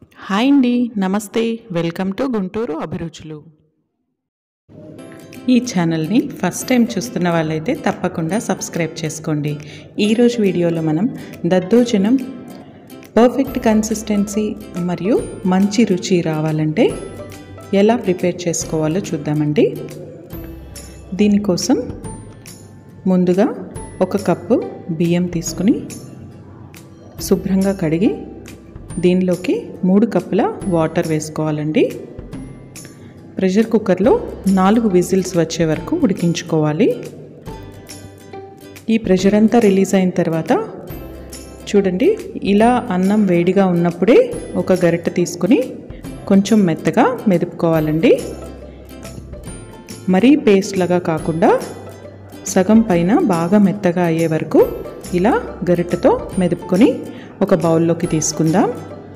hi అండి నమస్తే welcome to Guntur అభిరుచులు ఈ ఛానల్ని ఫస్ట్ టైం చూస్తున్న వాళ్ళైతే తప్పకుండా సబ్స్క్రైబ్ చేసుకోండి ఈరోజు వీడియోలో మనం దద్దోజనం పర్ఫెక్ట్ కన్సిస్టెన్సీ మరియు మంచి రుచి రావాలంటే ఎలా ప్రిపేర్ చేసుకోవాలో చూద్దామండి దీనికోసం ముందుగా ఒక కప్పు బియ్యం తీసుకుని శుభ్రంగా కడిగి దీనిలోకి మూడు కప్పుల వాటర్ వేసుకోవాలండి ప్రెషర్ కుక్కర్లో నాలుగు విజిల్స్ వచ్చే వరకు ఉడికించుకోవాలి ఈ ప్రెషర్ అంతా రిలీజ్ అయిన తర్వాత చూడండి ఇలా అన్నం వేడిగా ఉన్నప్పుడే ఒక గరిటె తీసుకుని కొంచెం మెత్తగా మెదుపుకోవాలండి మరీ పేస్ట్ లాగా కాకుండా సగం పైన బాగా మెత్తగా అయ్యే వరకు ఇలా గరిటెతో మెదుపుకొని ఒక బౌల్లోకి తీసుకుందాం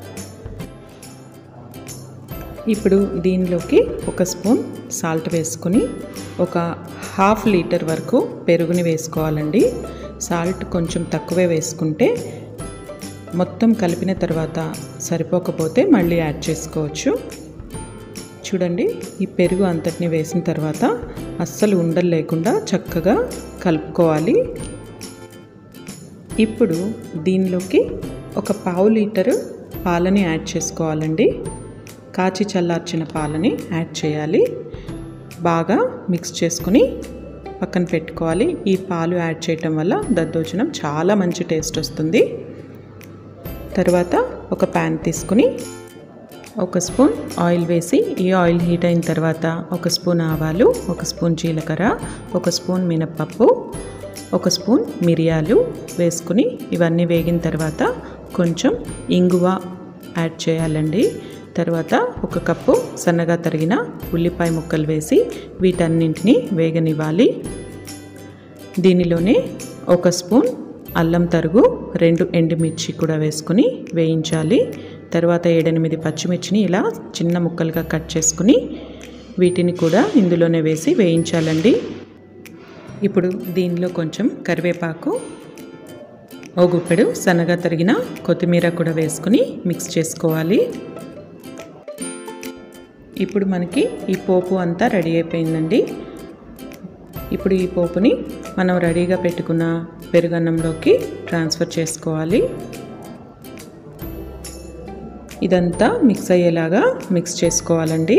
ఇప్పుడు దీనిలోకి ఒక స్పూన్ సాల్ట్ వేసుకొని ఒక హాఫ్ లీటర్ వరకు పెరుగుని వేసుకోవాలండి సాల్ట్ కొంచెం తక్కువే వేసుకుంటే మొత్తం కలిపిన తర్వాత సరిపోకపోతే మళ్ళీ యాడ్ చేసుకోవచ్చు చూడండి ఈ పెరుగు అంతటిని వేసిన తర్వాత అస్సలు ఉండలు లేకుండా చక్కగా కలుపుకోవాలి ఇప్పుడు దీనిలోకి ఒక పావు లీటరు పాలని యాడ్ చేసుకోవాలండి కాచి చల్లార్చిన పాలని యాడ్ చేయాలి బాగా మిక్స్ చేసుకుని పక్కన పెట్టుకోవాలి ఈ పాలు యాడ్ చేయటం వల్ల దద్దోజనం చాలా మంచి టేస్ట్ వస్తుంది తర్వాత ఒక ప్యాన్ తీసుకుని ఒక స్పూన్ ఆయిల్ వేసి ఈ ఆయిల్ హీట్ అయిన తర్వాత ఒక స్పూన్ ఆవాలు ఒక స్పూన్ జీలకర్ర ఒక స్పూన్ మినప్పప్పు ఒక స్పూన్ మిరియాలు వేసుకుని ఇవన్నీ వేగిన తర్వాత కొంచెం ఇంగువ యాడ్ చేయాలండి తర్వాత ఒక కప్పు సన్నగా తరిగిన ఉల్లిపాయ ముక్కలు వేసి వీటన్నింటినీ వేగనివ్వాలి దీనిలోనే ఒక స్పూన్ అల్లం తరుగు రెండు ఎండుమిర్చి కూడా వేసుకుని వేయించాలి తర్వాత ఏడెనిమిది పచ్చిమిర్చిని ఇలా చిన్న ముక్కలుగా కట్ చేసుకుని వీటిని కూడా ఇందులోనే వేసి వేయించాలండి ఇప్పుడు దీనిలో కొంచెం కరివేపాకు ఓ గుప్పెడు సన్నగా తరిగిన కొత్తిమీర కూడా వేసుకుని మిక్స్ చేసుకోవాలి ఇప్పుడు మనకి ఈ పోపు అంతా రెడీ అయిపోయిందండి ఇప్పుడు ఈ పోపుని మనం రెడీగా పెట్టుకున్న పెరుగన్నంలోకి ట్రాన్స్ఫర్ చేసుకోవాలి ఇదంతా మిక్స్ అయ్యేలాగా మిక్స్ చేసుకోవాలండి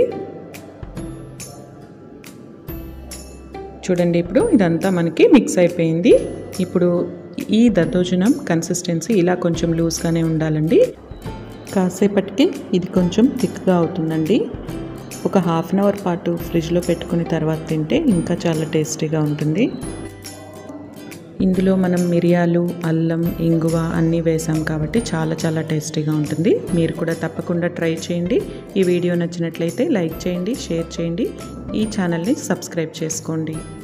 చూడండి ఇప్పుడు ఇదంతా మనకి మిక్స్ అయిపోయింది ఇప్పుడు ఈ దద్దోజనం కన్సిస్టెన్సీ ఇలా కొంచెం లూజ్గానే ఉండాలండి కాసేపటికి ఇది కొంచెం థిక్గా అవుతుందండి ఒక హాఫ్ అన్ అవర్ పాటు ఫ్రిడ్జ్లో పెట్టుకుని తర్వాత తింటే ఇంకా చాలా టేస్టీగా ఉంటుంది ఇందులో మనం మిరియాలు అల్లం ఇంగువ అన్నీ వేసాం కాబట్టి చాలా చాలా టేస్టీగా ఉంటుంది మీరు కూడా తప్పకుండా ట్రై చేయండి ఈ వీడియో నచ్చినట్లయితే లైక్ చేయండి షేర్ చేయండి ఈ ఛానల్ని సబ్స్క్రైబ్ చేసుకోండి